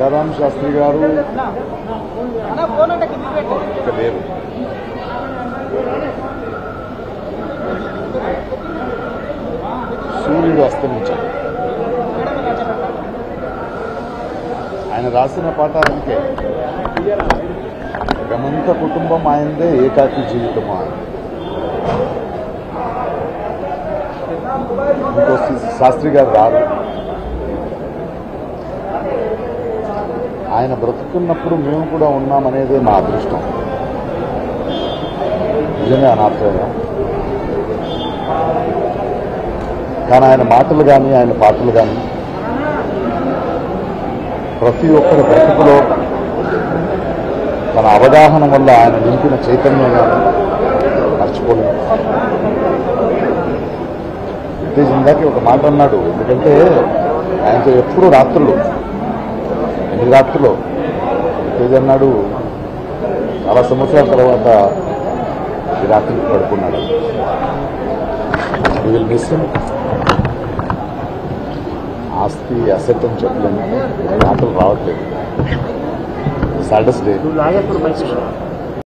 సీతారాం శాస్త్రి గారు ఇక లేరు సూర్యుడు అస్తమించాడు ఆయన రాసిన పాట అందుకే గమంత కుటుంబం ఆయనదే ఏకాకి జీవితం ఆయన ఇంకో శాస్త్రి గారు రారు ఆయన బ్రతుకున్నప్పుడు మేము కూడా ఉన్నామనేదే మా అదృష్టం నిజంగా అనాథ్యం కానీ ఆయన మాటలు కానీ ఆయన పాటలు కానీ ప్రతి ఒక్కరి బ్రతుకులో తన అవగాహన వల్ల ఆయన నింపిన చైతన్యం కానీ మర్చిపోలేదు ఉత్తేజ్ ఇందాకే ఒక మాట అన్నాడు ఎందుకంటే ఆయనతో ఎప్పుడు రాత్రులు ఎన్ని రాత్రులు ఉత్తేజ్ అన్నాడు చాలా సంవత్సరాల తర్వాత ఈ రాత్రి పడుకున్నాడు విల్ మిస్ ఆస్తి అసెట్ అని చెప్పలేము మాటలు రావట్లేదు సాటర్డే నువ్వు లాగేప్పుడు మైక్